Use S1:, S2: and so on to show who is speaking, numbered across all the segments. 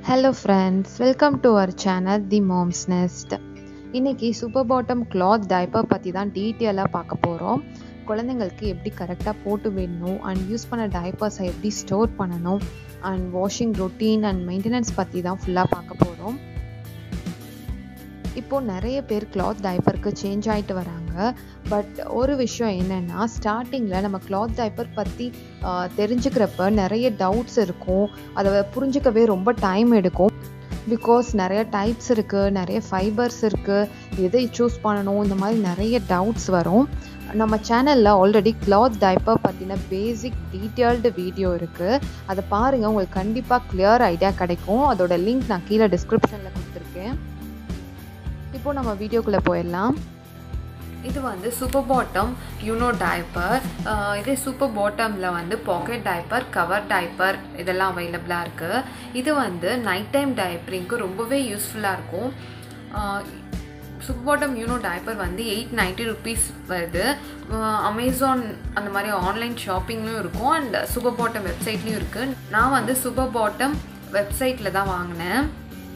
S1: hello friends welcome to our channel the mom's nest இன்னைக்கு super bottom cloth diaper பற்றி தான் டீட்டெயிலாக பார்க்க போகிறோம் குழந்தைங்களுக்கு எப்படி கரெக்டாக போட்டு விடணும் அண்ட் யூஸ் பண்ண டைப்பர்ஸை எப்படி ஸ்டோர் பண்ணணும் and washing routine and maintenance பற்றி தான் ஃபுல்லாக பார்க்க போகிறோம் இப்போது நிறைய பேர் கிளாத் டைப்பருக்கு சேஞ்ச் ஆகிட்டு வராங்க பட் ஒரு விஷயம் என்னென்னா ஸ்டார்டிங்கில் நம்ம கிளாத் டைப்பர் பற்றி தெரிஞ்சுக்கிறப்ப நிறைய டவுட்ஸ் இருக்கும் அதை புரிஞ்சுக்கவே ரொம்ப டைம் எடுக்கும் பிகாஸ் நிறைய டைப்ஸ் இருக்குது நிறைய ஃபைபர்ஸ் இருக்குது எதை சூஸ் பண்ணணும் இந்த மாதிரி நிறைய டவுட்ஸ் வரும் நம்ம சேனலில் ஆல்ரெடி கிளாத் டைப்பர் பற்றின பேசிக் டீட்டெயில்டு வீடியோ இருக்குது அதை பாருங்கள் உங்களுக்கு கண்டிப்பாக கிளியர் ஐடியா கிடைக்கும் அதோட லிங்க் நான் கீழே டிஸ்கிரிப்ஷனில் கொடுத்துருக்கேன் இப்போது நம்ம வீடியோக்குள்ளே போயிடலாம்
S2: இது வந்து சூப்பர் பாட்டம் யூனோ டைப்பர் இதே சூப்பர் பாட்டமில் வந்து பாக்கெட் டைப்பர் கவர் டைப்பர் இதெல்லாம் அவைலபிளாக இருக்குது இது வந்து நைட் டைம் டைப்பரிங்க்கு ரொம்பவே யூஸ்ஃபுல்லாக இருக்கும் சூப்பர் பாட்டம் யூனோ டைப்பர் வந்து எயிட் நைன்ட்டி ருபீஸ் வருது அமேசான் அந்த மாதிரி ஆன்லைன் ஷாப்பிங்லையும் இருக்கும் அண்ட் சூப்பர் பாட்டம் வெப்சைட்லேயும் இருக்குது நான் வந்து சூப்பர் பாட்டம் வெப்சைட்டில் தான் வாங்கினேன்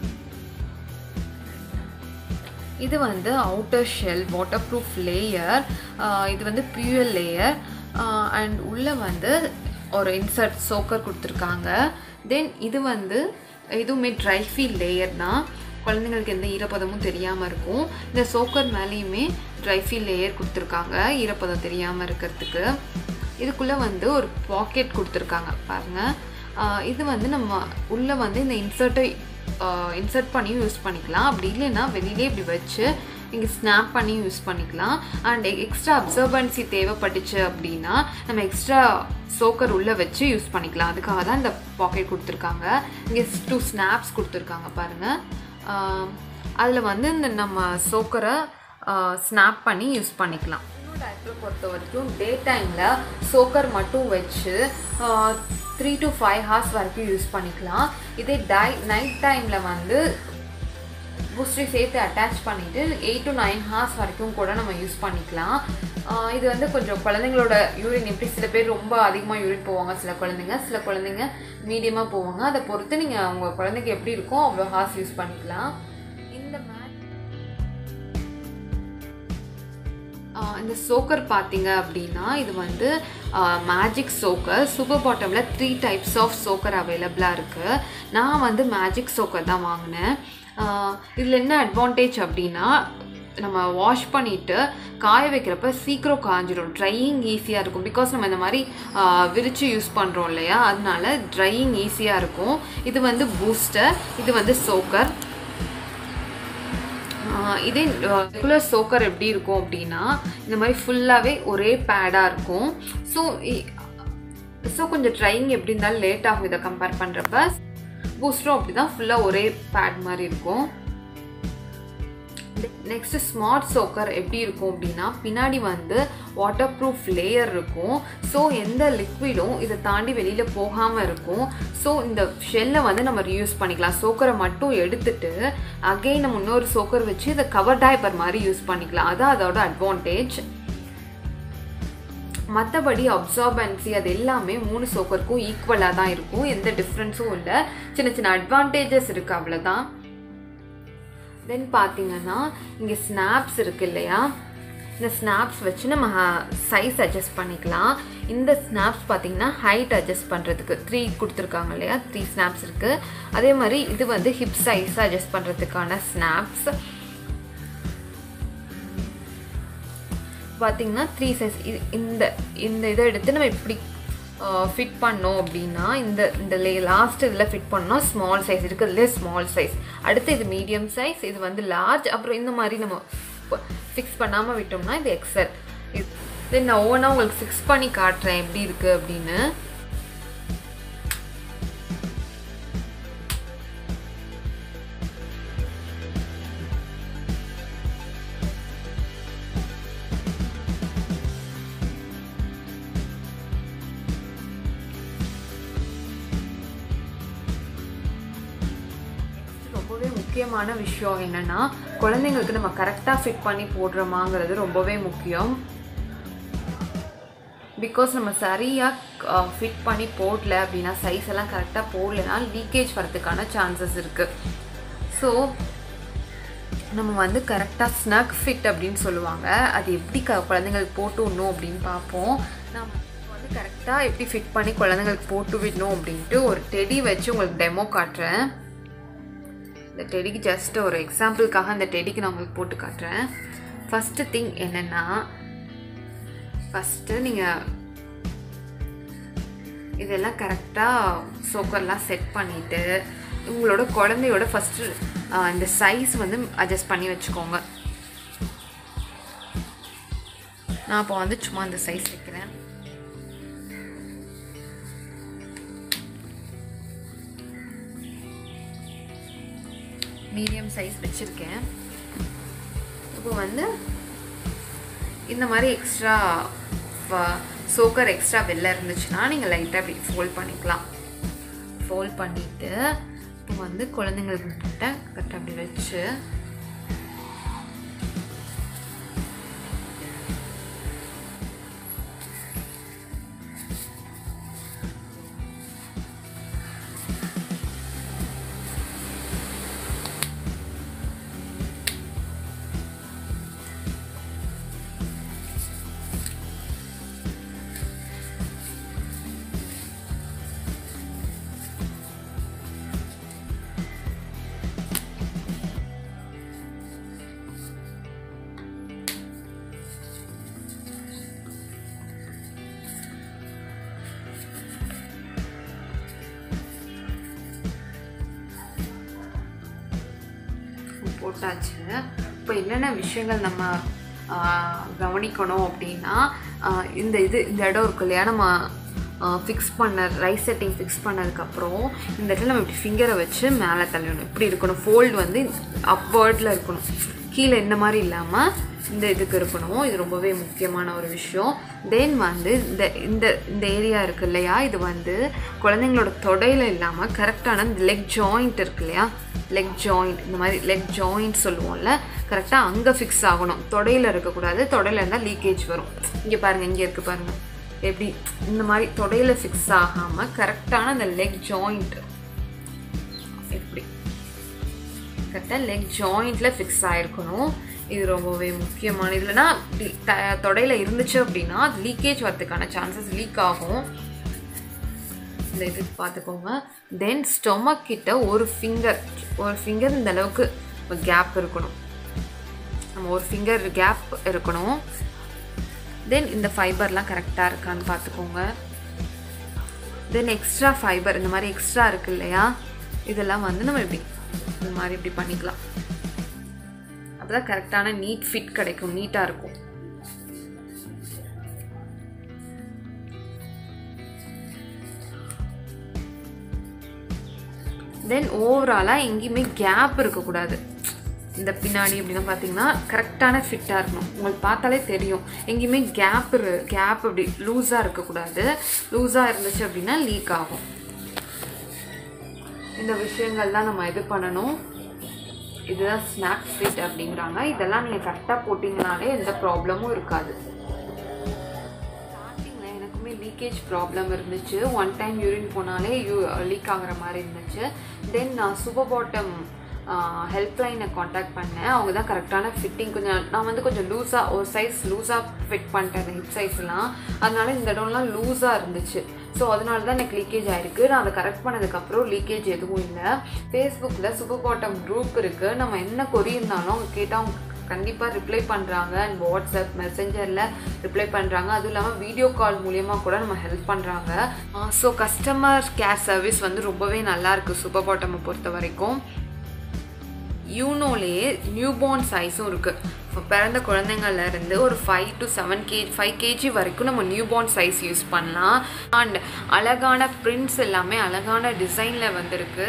S2: இது வந்து outer shell waterproof layer இது வந்து பியூஎல் லேயர் அண்ட் உள்ளே வந்து ஒரு இன்சர்ட் சோக்கர் கொடுத்துருக்காங்க தென் இது வந்து இதுவுமே ட்ரை ஃபீல் லேயர் தான் குழந்தைங்களுக்கு எந்த ஈரப்பதமும் தெரியாமல் இருக்கும் இந்த சோக்கர் மேலேயுமே ட்ரை ஃபீல் லேயர் கொடுத்துருக்காங்க ஈரப்பதம் தெரியாமல் இருக்கிறதுக்கு இதுக்குள்ளே வந்து ஒரு பாக்கெட் கொடுத்துருக்காங்க பாருங்கள் இது வந்து நம்ம உள்ளே வந்து இந்த இன்சர்ட்டை இன்சர்ட் பண்ணியும் யூஸ் பண்ணிக்கலாம் அப்படி இல்லைன்னா வெளியிலே இப்படி வச்சு இங்கே ஸ்னாப் பண்ணி யூஸ் பண்ணிக்கலாம் அண்ட் எக்ஸ்ட்ரா அப்சர்பன்சி தேவைப்பட்டுச்சு அப்படின்னா நம்ம எக்ஸ்ட்ரா சோக்கர் உள்ளே வச்சு யூஸ் பண்ணிக்கலாம் அதுக்காக தான் இந்த பாக்கெட் கொடுத்துருக்காங்க இங்கே டூ ஸ்னாப்ஸ் கொடுத்துருக்காங்க பாருங்கள் அதில் வந்து இந்த நம்ம சோக்கரை ஸ்னாப் பண்ணி யூஸ் பண்ணிக்கலாம் டைப்பர் பொறுத்த வரைக்கும் டே டைமில் சோக்கர் மட்டும் வச்சு த்ரீ டு ஃபைவ் ஹார்ஸ் வரைக்கும் யூஸ் பண்ணிக்கலாம் இதே டை நைட் டைமில் வந்து பூஸ்டரி சேர்த்து அட்டாச் பண்ணிவிட்டு எயிட் டு நைன் ஹார்ஸ் வரைக்கும் கூட நம்ம யூஸ் பண்ணிக்கலாம் இது வந்து கொஞ்சம் குழந்தைங்களோட யூரின் எப்படி சில பேர் ரொம்ப அதிகமாக யூரின் போவாங்க சில குழந்தைங்க சில குழந்தைங்க மீடியமாக போவாங்க அதை பொறுத்து நீங்கள் உங்கள் குழந்தைக்கு எப்படி இருக்கோ அவ்வளோ ஹார்ஸ் யூஸ் பண்ணிக்கலாம் இந்த மேட் இந்த சோக்கர் பார்த்தீங்க அப்படின்னா இது வந்து மேஜிக் சோக்கர் சூப்பர் பாட்டமில் த்ரீ டைப்ஸ் ஆஃப் சோக்கர் அவைலபிளாக இருக்குது நான் வந்து மேஜிக் சோக்கர் தான் வாங்கினேன் இதில் என்ன அட்வான்டேஜ் அப்படின்னா நம்ம வாஷ் பண்ணிவிட்டு காய வைக்கிறப்ப சீக்கிரம் காஞ்சிடும் ட்ரையிங் ஈஸியாக இருக்கும் பிகாஸ் நம்ம இந்த மாதிரி விரித்து யூஸ் பண்ணுறோம் இல்லையா அதனால ட்ரையிங் ஈஸியாக இருக்கும் இது வந்து பூஸ்டர் இது வந்து சோக்கர் இதே ரெகுலர் சோக்கர் எப்படி இருக்கும் அப்படின்னா இந்த மாதிரி ஃபுல்லாகவே ஒரே பேடாக இருக்கும் ஸோ ஸோ கொஞ்சம் ட்ரையிங் எப்படி இருந்தாலும் லேட் ஆகும் இதை கம்பேர் பண்ணுறப்ப பூஸ்டரும் அப்படி தான் ஃபுல்லாக ஒரே பேட் மாதிரி இருக்கும் நெக்ஸ்ட் ஸ்மார்ட் சோக்கர் எப்படி இருக்கும் அப்படின்னா பின்னாடி வந்து வாட்டர் ப்ரூஃப் லேயர் இருக்கும் ஸோ எந்த லிக்விடும் இதை தாண்டி வெளியில் போகாமல் இருக்கும் ஸோ இந்த ஷெல்லை வந்து நம்ம ரியூஸ் பண்ணிக்கலாம் சோக்கரை மட்டும் எடுத்துட்டு அகெயின் நம்ம இன்னொரு சோக்கர் வச்சு இதை கவர் டைப்பர் மாதிரி யூஸ் பண்ணிக்கலாம் அதான் அதோட அட்வான்டேஜ் மற்றபடி அப்சார்பன்சி அது எல்லாமே மூணு சோக்கருக்கும் ஈக்குவலாக தான் இருக்கும் எந்த டிஃப்ரென்ஸும் இல்லை சின்ன சின்ன அட்வான்டேஜஸ் இருக்குது அவ்வளோதான் தென் பார்த்தீங்கன்னா இங்கே ஸ்னாப்ஸ் இருக்குது இல்லையா இந்த ஸ்னாப்ஸ் வச்சு நம்ம சைஸ் அட்ஜஸ்ட் பண்ணிக்கலாம் இந்த ஸ்னாப்ஸ் பார்த்திங்கன்னா ஹைட் அட்ஜஸ்ட் பண்ணுறதுக்கு த்ரீ கொடுத்துருக்காங்க இல்லையா த்ரீ ஸ்னாப்ஸ் இருக்குது அதே மாதிரி இது வந்து ஹிப் சைஸ் அட்ஜஸ்ட் பண்ணுறதுக்கான ஸ்னாப்ஸ் பார்த்திங்கன்னா த்ரீ சைஸ் இந்த இந்த இதை எடுத்து நம்ம இப்படி ஃபிட் பண்ணோம் அப்படின்னா இந்த இந்த லே லாஸ்ட் இதில் ஃபிட் பண்ணோம் ஸ்மால் சைஸ் இருக்கிறதுலே ஸ்மால் சைஸ் அடுத்து இது மீடியம் சைஸ் இது வந்து லார்ஜ் அப்புறம் இந்த மாதிரி நம்ம ஃபிக்ஸ் பண்ணாமல் விட்டோம்னா இது எக்ஸல் தென் நான் ஒவ்வொன்றா உங்களுக்கு ஃபிக்ஸ் பண்ணி காட்டுறேன் எப்படி இருக்குது அப்படின்னு ரொம்பவே முக்கியமான விஷயம் என்னென்னா குழந்தைங்களுக்கு நம்ம கரெக்டாக ஃபிட் பண்ணி போடுறோமாங்கிறது ரொம்பவே முக்கியம் பிகாஸ் நம்ம சரியாக ஃபிட் பண்ணி போடல அப்படின்னா சைஸ் எல்லாம் கரெக்டாக போடலைன்னா லீக்கேஜ் வரதுக்கான சான்சஸ் இருக்குது ஸோ நம்ம வந்து கரெக்டாக ஸ்னக் ஃபிட் அப்படின்னு சொல்லுவாங்க அது எப்படி க குழந்தைங்களுக்கு போட்டு விடணும் அப்படின்னு பார்ப்போம் நம்ம வந்து கரெக்டாக எப்படி ஃபிட் பண்ணி குழந்தைங்களுக்கு போட்டு விடணும் அப்படின்ட்டு ஒரு டெடி வச்சு உங்களுக்கு டெமோ காட்டுறேன் இந்த டெடிக்கு ஜஸ்ட் ஒரு எக்ஸாம்பிளுக்காக அந்த டெடிக்கு நான் உங்களுக்கு போட்டு காட்டுறேன் ஃபஸ்ட்டு திங் என்னென்னா ஃபஸ்ட்டு நீங்கள் இதெல்லாம் கரெக்டாக சோக்கர்லாம் செட் பண்ணிவிட்டு உங்களோட குழந்தையோட ஃபஸ்ட்டு இந்த சைஸ் வந்து அட்ஜஸ்ட் பண்ணி வச்சுக்கோங்க நான் இப்போ வந்து சும்மா அந்த சைஸ் வைக்கிறேன் மீடியம் சைஸ் வச்சுருக்கேன் இப்போ வந்து இந்த மாதிரி எக்ஸ்ட்ரா சோக்கர் எக்ஸ்ட்ரா வெளில இருந்துச்சுன்னா நீங்கள் லைட்டாக இப்படி ஃபோல்ட் பண்ணிக்கலாம் ஃபோல்ட் பண்ணிவிட்டு இப்போ வந்து குழந்தைங்களுக்கு கிட்ட கரெக்டாக அப்படி வச்சு போட்டாச்சு இப்போ என்னென்ன விஷயங்கள் நம்ம ஆஹ், கவனிக்கணும் அப்படின்னா ஆஹ், இந்த இது இந்த இடம் இருக்கு இல்லையா நம்ம ஃபிக்ஸ் பண்ண ரைஸ் செட்டிங் ஃபிக்ஸ் பண்ணதுக்கப்புறம் இந்த இடத்துல நம்ம இப்படி ஃபிங்கரை வச்சு மேலே தள்ளிடணும் இப்படி இருக்கணும் ஃபோல்டு வந்து அப்வேர்டில் இருக்கணும் கீழே இந்த மாதிரி இல்லாமல் இந்த இதுக்கு இருக்கணும் இது ரொம்பவே முக்கியமான ஒரு விஷயம் தென் வந்து இந்த இந்த இந்த ஏரியா இருக்கு இல்லையா இது வந்து குழந்தைங்களோட தொடையில் இல்லாமல் கரெக்டான இந்த லெக் ஜாயிண்ட் இருக்கு இல்லையா லெக் ஜாயிண்ட் இந்த மாதிரி லெக் ஜாயிண்ட் சொல்லுவோம்ல கரெக்டாக அங்கே ஃபிக்ஸ் ஆகணும் தொடையில் இருக்கக்கூடாது தொடையில் இருந்தால் லீக்கேஜ் வரும் இங்கே பாருங்கள் இங்கே இருக்குது பாருங்கள் எப்படி இந்த மாதிரி தொடையில் ஃபிக்ஸ் ஆகாமல் கரெக்டான அந்த லெக் ஜாயிண்ட் எப்படி கரெக்டாக லெக் ஜாயிண்ட்டில் ஃபிக்ஸ் ஆகிருக்கணும் இது ரொம்பவே முக்கியமான இல்லைன்னா தொடையில் இருந்துச்சு அப்படின்னா அது லீக்கேஜ் வரதுக்கான சான்சஸ் லீக் ஆகும் இந்த இது பார்த்துக்கோங்க தென் ஸ்டொமக் கிட்ட ஒரு ஃபிங்கர் ஒரு ஃபிங்கர் இந்த அளவுக்கு கேப் இருக்கணும் நம்ம ஒரு ஃபிங்கர் கேப் இருக்கணும் தென் இந்த ஃபைபர்லாம் கரெக்டாக இருக்கான்னு பார்த்துக்கோங்க தென் எக்ஸ்ட்ரா ஃபைபர் இந்த மாதிரி எக்ஸ்ட்ரா இருக்கு இல்லையா இதெல்லாம் வந்து நம்ம இப்படி இந்த மாதிரி இப்படி பண்ணிக்கலாம் அப்பதான் கரெக்டான நீட் ஃபிட் கிடைக்கும் நீட்டாக இருக்கும் தென் ஓவராலாக எங்கேயுமே கேப் இருக்கக்கூடாது இந்த பின்னாடி அப்படிலாம் பார்த்தீங்கன்னா கரெக்டான ஃபிட்டாக இருக்கணும் உங்களுக்கு பார்த்தாலே தெரியும் எங்கேயுமே கேப் இரு கேப் அப்படி லூஸாக இருக்கக்கூடாது லூஸாக இருந்துச்சு அப்படின்னா லீக் ஆகும் இந்த விஷயங்கள் தான் நம்ம இது பண்ணணும் இதுதான் ஸ்நாக் ஃபிட் அப்படிங்கிறாங்க இதெல்லாம் நீங்கள் கரெக்டாக போட்டிங்கனாலே எந்த ப்ராப்ளமும் இருக்காது ஸ்டார்டிங்கில் எனக்குமே லீக்கேஜ் ப்ராப்ளம் இருந்துச்சு ஒன் டைம் யூரின் போனாலே யூ லீக் ஆகுற மாதிரி இருந்துச்சு தென் நான் சூப்பர் பாட்டம் ஹெல்ப்லைனை காண்டாக்ட் பண்ணேன் அவங்க தான் கரெக்டான ஃபிட்டிங் கொஞ்சம் நான் வந்து கொஞ்சம் லூஸாக ஒரு சைஸ் லூஸாக ஃபிட் பண்ணிட்டேன் ஹிப் சைஸ்லாம் அதனால இந்த இடம்லாம் லூஸாக இருந்துச்சு ஸோ அதனால தான் எனக்கு லீக்கேஜ் ஆயிருக்கு நான் அதை கரெக்ட் பண்ணதுக்கப்புறம் லீக்கேஜ் எதுவும் இல்லை ஃபேஸ்புக்கில் சூப்பர் பாட்டம் குரூப் இருக்குது நம்ம என்ன கொரி இருந்தாலும் அவங்க கேட்டால் அவங்க கண்டிப்பாக ரிப்ளை பண்ணுறாங்க அண்ட் வாட்ஸ்அப் மெசஞ்சரில் ரிப்ளை பண்ணுறாங்க அதுவும் இல்லாமல் வீடியோ கால் மூலியமாக கூட நம்ம ஹெல்ப் பண்ணுறாங்க ஸோ கஸ்டமர் கேர் சர்வீஸ் வந்து ரொம்பவே நல்லா இருக்குது சூப்பர் பாட்டமை பொறுத்த வரைக்கும் யூனோலேயே நியூபார்ன் சைஸும் இருக்குது இப்போ பிறந்த குழந்தைங்கள்ல இருந்து ஒரு ஃபைவ் டு செவன் கே ஃபைவ் கேஜி வரைக்கும் நம்ம நியூபார்ன் சைஸ் யூஸ் பண்ணலாம் அண்ட் அழகான பிரிண்ட்ஸ் எல்லாமே அழகான டிசைனில் வந்திருக்கு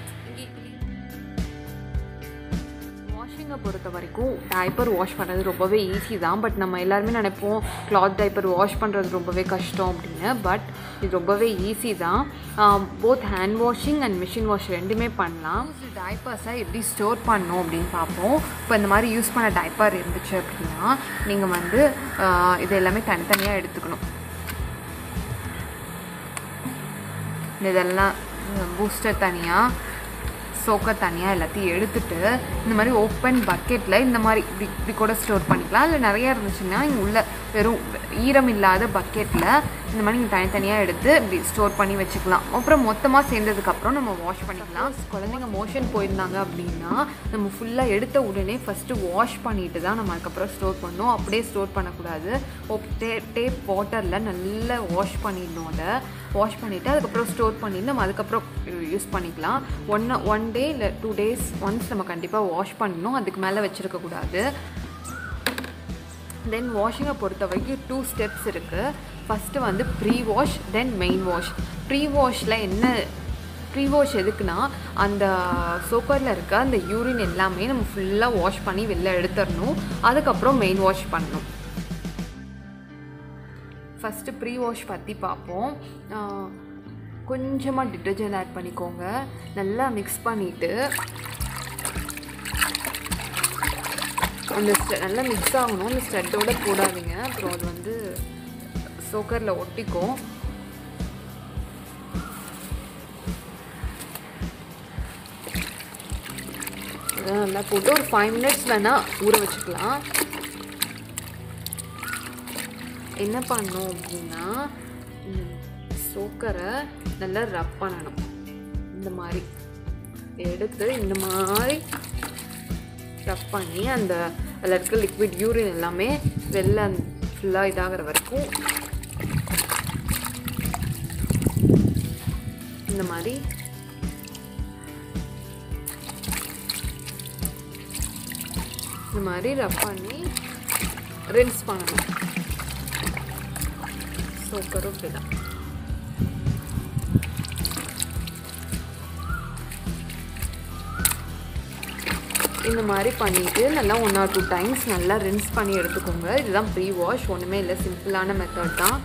S2: வாஷிங்கை பொறுத்த வரைக்கும் டைப்பர் வாஷ் பண்ணுறது ரொம்பவே ஈஸி தான் பட் நம்ம எல்லாருமே நினைப்போம் கிளாத் டைப்பர் வாஷ் பண்ணுறது ரொம்பவே கஷ்டம் அப்படின்னு பட் இது ரொம்பவே ஈஸி தான் both hand washing and machine wash ரெண்டுமே பண்ணலாம் டைப்பர்ஸை எப்படி ஸ்டோர் பண்ணணும் அப்படின்னு பார்ப்போம் இப்போ இந்த மாதிரி யூஸ் பண்ண டைப்பர் இருந்துச்சு அப்படின்னா நீங்கள் வந்து ஆஹ், இது எல்லாமே தனித்தனியாக எடுத்துக்கணும் இதெல்லாம் பூஸ்டர் தனியாக சோக்கர் தனியாக எல்லாத்தையும் எடுத்துட்டு இந்த மாதிரி ஓப்பன் பக்கெட்டில் இந்த மாதிரி இப்படி இப்படி கூட ஸ்டோர் பண்ணிக்கலாம் இல்லை நிறையா இருந்துச்சுன்னா இங்கே உள்ள வெறும் ஈரம் இல்லாத பக்கெட்டில் இந்த மாதிரி நீங்கள் தனித்தனியாக எடுத்து இப்படி ஸ்டோர் பண்ணி வச்சுக்கலாம் அப்புறம் மொத்தமாக சேர்ந்ததுக்கப்புறம் நம்ம வாஷ் பண்ணிக்கலாம் குழந்தைங்க மோஷன் போயிருந்தாங்க அப்படின்னா நம்ம ஃபுல்லாக எடுத்த உடனே ஃபஸ்ட்டு வாஷ் பண்ணிட்டு தான் நம்ம அதுக்கப்புறம் ஸ்டோர் பண்ணணும் அப்படியே ஸ்டோர் பண்ணக்கூடாது டே டேப் வாட்டரில் நல்லா வாஷ் பண்ணிடணும் அதை வாஷ் பண்ணிவிட்டு அதுக்கப்புறம் ஸ்டோர் பண்ணி நம்ம அதுக்கப்புறம் யூஸ் பண்ணிக்கலாம் ஒன் ஒன் டே இல்லை டூ டேஸ் ஒன்ஸ் நம்ம கண்டிப்பாக வாஷ் பண்ணணும் அதுக்கு மேலே வச்சுருக்கக்கூடாது தென் வாஷிங்கை பொறுத்த வரைக்கும் டூ ஸ்டெப்ஸ் இருக்குது ஃபஸ்ட்டு வந்து pre wash then main wash pre வாஷில் என்ன ப்ரீ வாஷ் எதுக்குன்னா அந்த சோக்கரில் இருக்க அந்த யூரின் எல்லாமே நம்ம ஃபுல்லாக வாஷ் பண்ணி வெளில எடுத்துடணும் அதுக்கப்புறம் மெயின் வாஷ் பண்ணணும் ஃபஸ்ட்டு ப்ரீ வாஷ் பற்றி பார்ப்போம் கொஞ்சமாக டிட்டர்ஜென்ட் ஆட் பண்ணிக்கோங்க நல்லா மிக்ஸ் பண்ணிவிட்டு அந்த ஸ்ட- நல்லா மிக்ஸ் ஆகணும் அந்த ஸ்டட்டோட போடாதீங்க அப்புறம் அது வந்து சோக்கரில் ஒட்டிக்கும் அதான் நல்லா போட்டு ஒரு ஃபைவ் மினிட்ஸ் வேணால் ஊற வச்சுக்கலாம் என்ன பண்ணணும் அப்படின்னா சோக்கரை நல்லா ரப் பண்ணணும் இந்த மாதிரி எடுத்து இந்த மாதிரி ரப் பண்ணி அந்த அதில் இருக்க லிக்விட் யூரின் எல்லாமே வெளில ஃபுல்லாக இதாகிற வரைக்கும் இந்த மாதிரி இந்த மாதிரி ரப் பண்ணி ரின்ஸ் பண்ணணும் சூப்பரும் இப்படிதான் இந்த மாதிரி பண்ணிட்டு நல்லா ஒன் ஆர் டூ டைம்ஸ் நல்லா ரின்ஸ் பண்ணி எடுத்துக்கோங்க இதுதான் ப்ரீ வாஷ் ஒன்றுமே இல்லை சிம்பிளான மெத்தட் தான்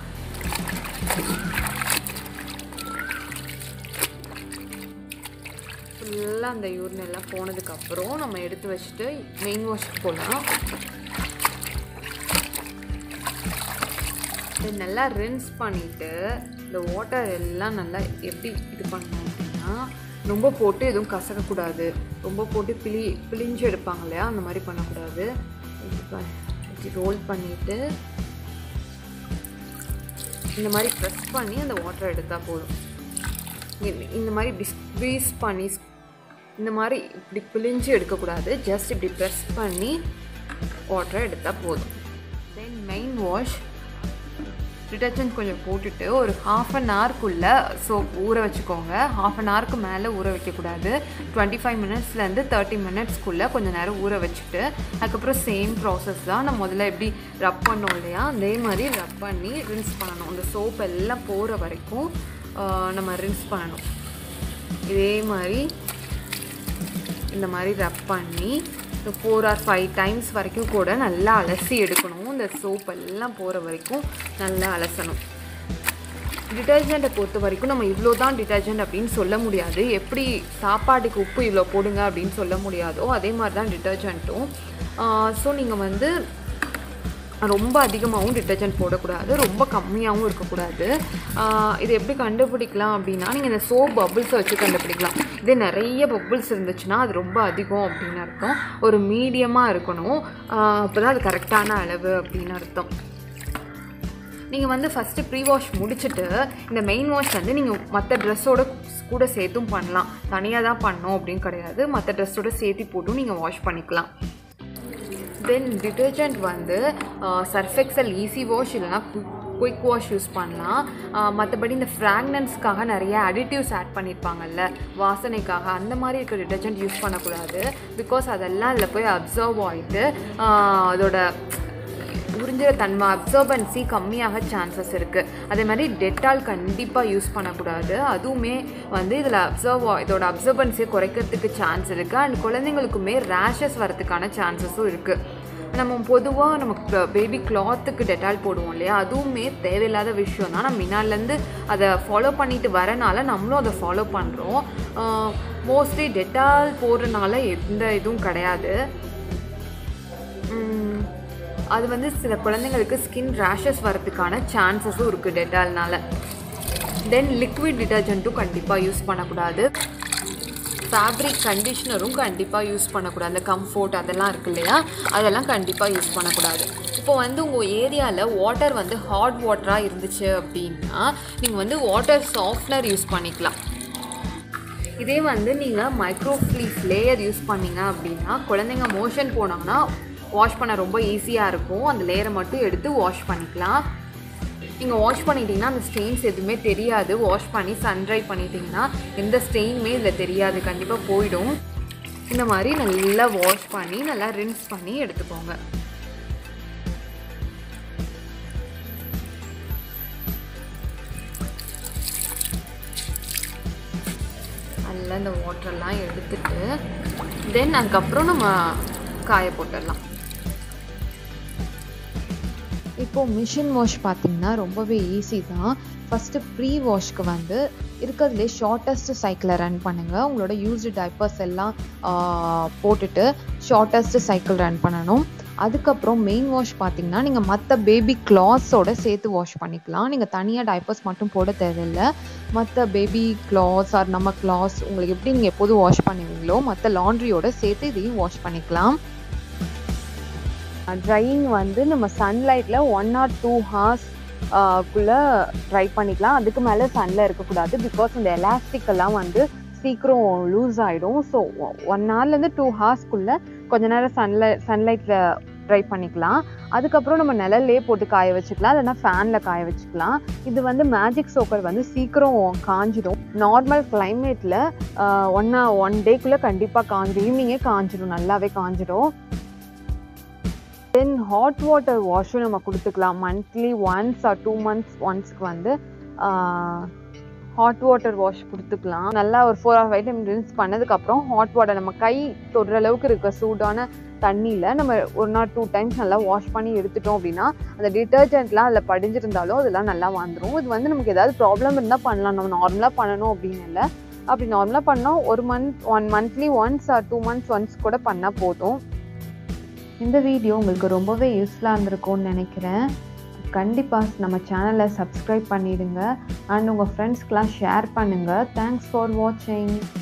S2: ஃபுல்லாக அந்த யூரின் எல்லாம் போனதுக்கப்புறம் நம்ம எடுத்து வச்சுட்டு மெயின் வாஷ்க்கு போகலாம் இது நல்லா ரின்ஸ் பண்ணிவிட்டு இந்த வாட்டர் எல்லாம் நல்லா எப்படி இது பண்ணணும் அப்படின்னா ரொம்ப போட்டு எதுவும் கசக்கக்கூடாது ரொம்ப போட்டு பிளி பிழிஞ்சு எடுப்பாங்க இல்லையா அந்த மாதிரி பண்ணக்கூடாது இப்படி ரோல் பண்ணிவிட்டு இந்த மாதிரி ப்ரெஸ் பண்ணி அந்த வாட்டர் எடுத்தால் போதும் இந்த- இந்த மாதிரி இப்படி ஸ்க்வீஸ் பண்ணி இந்த மாதிரி இப்படி பிழிஞ்சு எடுக்கக்கூடாது ஜஸ்ட் இப்படி ப்ரெஸ் பண்ணி வாட்டரை எடுத்தால் போதும் தென் மெயின் வாஷ் டிட்டர்ஜென்ட் கொஞ்சம் போட்டுட்டு ஒரு ஹாஃப் அன் ஹவர்க்குள்ளே சோப் ஊற வச்சுக்கோங்க ஹாஃப் அன் ஹவருக்கு மேலே ஊற வைக்கக்கூடாது டுவெண்ட்டி ஃபைவ் மினிட்ஸ்லேருந்து தேர்ட்டி மினிட்ஸ்க்குள்ளே கொஞ்சம் நேரம் ஊற வச்சுட்டு அதுக்கப்புறம் சேம் ப்ராசஸ் தான் நம்ம முதல்ல எப்படி ரப் பண்ணோம் இல்லையா அதே மாதிரி ரப் பண்ணி ரின்ஸ் பண்ணணும் அந்த சோப் எல்லாம் போகிற வரைக்கும் ஆஹ், நம்ம ரின்ஸ் பண்ணணும் இதே மாதிரி இந்த மாதிரி ரப் பண்ணி ஃபோர் ஆர் ஃபைவ் டைம்ஸ் வரைக்கும் கூட நல்லா அலசி எடுக்கணும் இந்த சோப் எல்லாம் போகிற வரைக்கும் நல்லா அலசணும் டிட்டர்ஜெண்ட்டை பொறுத்த வரைக்கும் நம்ம இவ்வளோ தான் டிட்டர்ஜென்ட் அப்படின்னு சொல்ல முடியாது எப்படி சாப்பாட்டுக்கு உப்பு இவ்வளோ போடுங்க அப்படின்னு சொல்ல முடியாதோ அதே மாதிரி தான் டிட்டர்ஜென்ட்டும் ஸோ நீங்கள் வந்து ரொம்ப அதிகமாகவும் டிட்டர்ஜென்ட் போடக்கூடாது ரொம்ப கம்மியாகவும் இருக்கக்கூடாது ஆஹ் இது எப்படி கண்டுபிடிக்கலாம் அப்படின்னா நீங்கள் இந்த சோப் பபிள்ஸை வச்சு கண்டுபிடிக்கலாம் இதே நிறைய பபிள்ஸ் இருந்துச்சுன்னா அது ரொம்ப அதிகம் அப்படின்னு அர்த்தம் ஒரு மீடியமாக இருக்கணும் அப்போ தான் அது கரெக்டான அளவு அப்படின்னு அர்த்தம் நீங்கள் வந்து ஃபஸ்ட்டு ப்ரீ வாஷ் முடிச்சுட்டு இந்த மெயின் வாஷ் வந்து நீங்கள் மற்ற ட்ரெஸ்ஸோட கூட சேர்த்தும் பண்ணலாம் தனியாக தான் பண்ணோம் அப்படின்னு கிடையாது மற்ற ட்ரெஸ்ஸோட சேர்த்து போட்டும் நீங்கள் வாஷ் பண்ணிக்கலாம் தென் டிட்டர்ஜென்ட் வந்து சர்ஃபெக்சல் ஈஸி வாஷ் இல்லைனா குயிக் வாஷ் யூஸ் பண்ணலாம் மற்றபடி இந்த ஃப்ராக்னன்ஸ்க்காக நிறைய அடிட்டிவ்ஸ் ஆட் பண்ணியிருப்பாங்கல்ல வாசனைக்காக அந்த மாதிரி இருக்க டிட்டர்ஜென்ட் யூஸ் பண்ணக்கூடாது பிகாஸ் அதெல்லாம் அதில் போய் அப்சர்வ் ஆகிட்டு அதோட உறிஞ்சிற தன்மை அப்சர்பன்சி கம்மியாக சான்சஸ் இருக்குது அதே மாதிரி டெட்டால் கண்டிப்பாக யூஸ் பண்ணக்கூடாது அதுவுமே வந்து இதில் அப்சர்வ் இதோட அப்சர்பன்சியை குறைக்கிறதுக்கு சான்ஸ் இருக்குது அண்ட் குழந்தைங்களுக்குமே ரேஷஸ் வரதுக்கான சான்சஸும் இருக்குது நம்ம பொதுவாக நமக்கு பேபி கிளாத்துக்கு டெட்டால் போடுவோம் இல்லையா அதுவுமே தேவையில்லாத விஷயம் தான் நம்ம முன்னாடிலேருந்து அதை ஃபாலோ பண்ணிட்டு வரனால நம்மளும் அதை ஃபாலோ பண்ணுறோம் மோஸ்ட்லி டெட்டால் போடுறனால எந்த இதுவும் கிடையாது உம், அது வந்து சில குழந்தைங்களுக்கு ஸ்கின் ரேஷஸ் வரதுக்கான சான்சஸும் இருக்குது டெட்டால்னால தென் லிக்விட் டிட்டர்ஜென்ட்டும் கண்டிப்பாக யூஸ் பண்ணக்கூடாது ஃபேப்ரிக் கண்டிஷ்னரும் கண்டிப்பாக யூஸ் பண்ணக்கூடாது அந்த கம்ஃபோர்ட் அதெல்லாம் இருக்கு இல்லையா அதெல்லாம் கண்டிப்பாக யூஸ் பண்ணக்கூடாது இப்போ வந்து உங்கள் ஏரியாவில் வாட்டர் வந்து ஹாட் வாட்டராக இருந்துச்சு அப்படின்னா நீங்கள் வந்து வாட்டர் சாஃப்ட்னர் யூஸ் பண்ணிக்கலாம் இதே வந்து நீங்கள் மைக்ரோஃப்ளீஸ் லேயர் யூஸ் பண்ணீங்க அப்படின்னா குழந்தைங்க மோஷன் போனாங்கன்னா வாஷ் பண்ண ரொம்ப ஈஸியாக இருக்கும் அந்த லேயரை மட்டும் எடுத்து வாஷ் பண்ணிக்கலாம் நீங்கள் வாஷ் பண்ணிட்டீங்கன்னா அந்த ஸ்ட்ரெயின்ஸ் எதுவுமே தெரியாது வாஷ் பண்ணி சன்ட்ரை பண்ணிட்டீங்கன்னா எந்த ஸ்ட்ரெயினுமே இதில் தெரியாது கண்டிப்பாக போயிடும் இந்த மாதிரி நல்லா வாஷ் பண்ணி நல்லா ரின்ஸ் பண்ணி எடுத்துக்கோங்க நல்லா இந்த வாட்டர்லாம் எடுத்துட்டு தென் அதுக்கப்புறம் நம்ம காய போட்டுடலாம்
S1: இப்போது மிஷின் வாஷ் பார்த்தீங்கன்னா ரொம்பவே ஈஸி தான் ஃபஸ்ட்டு ப்ரீ வாஷ்க்கு வந்து இருக்கிறதுலே ஷார்ட்டஸ்ட் சைக்கிளை ரன் பண்ணுங்கள் உங்களோட யூஸ்டு டைப்பர்ஸ் எல்லாம் போட்டுட்டு ஷார்ட்டஸ்ட் சைக்கிள் ரன் பண்ணணும் அதுக்கப்புறம் மெயின் வாஷ் பார்த்தீங்கன்னா நீங்கள் மற்ற பேபி கிளாஸோட சேர்த்து வாஷ் பண்ணிக்கலாம் நீங்கள் தனியாக டைப்பர்ஸ் மட்டும் போட தேவையில்லை மற்ற பேபி கிளாஸ் ஆர் நம்ம கிளாஸ் உங்களுக்கு எப்படி நீங்கள் எப்போதும் வாஷ் பண்ணுவீங்களோ மற்ற லாண்ட்ரியோட சேர்த்து இதையும் வாஷ் பண்ணிக்கலாம் ட்ரையிங் வந்து நம்ம சன்லைட்டில் ஒன் ஆர் டூ ஹார்ஸ் குள்ளே ட்ரை பண்ணிக்கலாம் அதுக்கு மேலே சன்னில் இருக்கக்கூடாது பிகாஸ் இந்த எலாஸ்டிக் எல்லாம் வந்து சீக்கிரம் லூஸ் ஆகிடும் ஸோ ஒன் ஹவர்லேருந்து டூ ஹார்ஸ்க்குள்ளே கொஞ்ச நேரம் சன்ல சன்லைட்டில் ட்ரை பண்ணிக்கலாம் அதுக்கப்புறம் நம்ம நிழல்லே போட்டு காய வச்சுக்கலாம் இல்லைனா ஃபேனில் காய வச்சுக்கலாம் இது வந்து மேஜிக் சோக்கர் வந்து சீக்கிரம் காஞ்சிடும் நார்மல் கிளைமேட்டில் ஒன் ஒன் டேக்குள்ளே கண்டிப்பாக காஞ்சிடும் ஈவினிங்கே காஞ்சிடும் நல்லாவே காஞ்சிடும் தென் ஹாட் வாட்டர் வாஷும் நம்ம கொடுத்துக்கலாம் monthly once or two months ஒன்ஸ்க்கு வந்து ஹாட் வாட்டர் வாஷ் கொடுத்துக்கலாம் நல்லா ஒரு four or five time rinse பண்ணதுக்கப்புறம் ஹாட் வாட்டர் நம்ம கை தொடுற அளவுக்கு இருக்க சூடான தண்ணியில் நம்ம ஒரு நாள் டூ டைம்ஸ் நல்லா வாஷ் பண்ணி எடுத்துட்டோம் அப்படின்னா அந்த டிட்டர்ஜென்ட்லாம் அதில் படிஞ்சிருந்தாலும் அதெல்லாம் நல்லா வந்துடும் இது வந்து நமக்கு ஏதாவது ப்ராப்ளம் இருந்தால் பண்ணலாம் நம்ம நார்மலாக பண்ணணும் அப்படின்னு இல்லை அப்படி நார்மலாக பண்ணால் ஒரு month one monthly once or two months once கூட பண்ணால் போதும் இந்த வீடியோ உங்களுக்கு ரொம்பவே யூஸ்ஃபுல்லாக இருந்திருக்கும்னு நினைக்கிறேன் கண்டிப்பாக நம்ம சேனலை சப்ஸ்கிரைப் பண்ணிடுங்க அண்ட் உங்கள் ஃப்ரெண்ட்ஸ்க்கெலாம் ஷேர் பண்ணுங்கள் தேங்க்ஸ் ஃபார் வாட்சிங்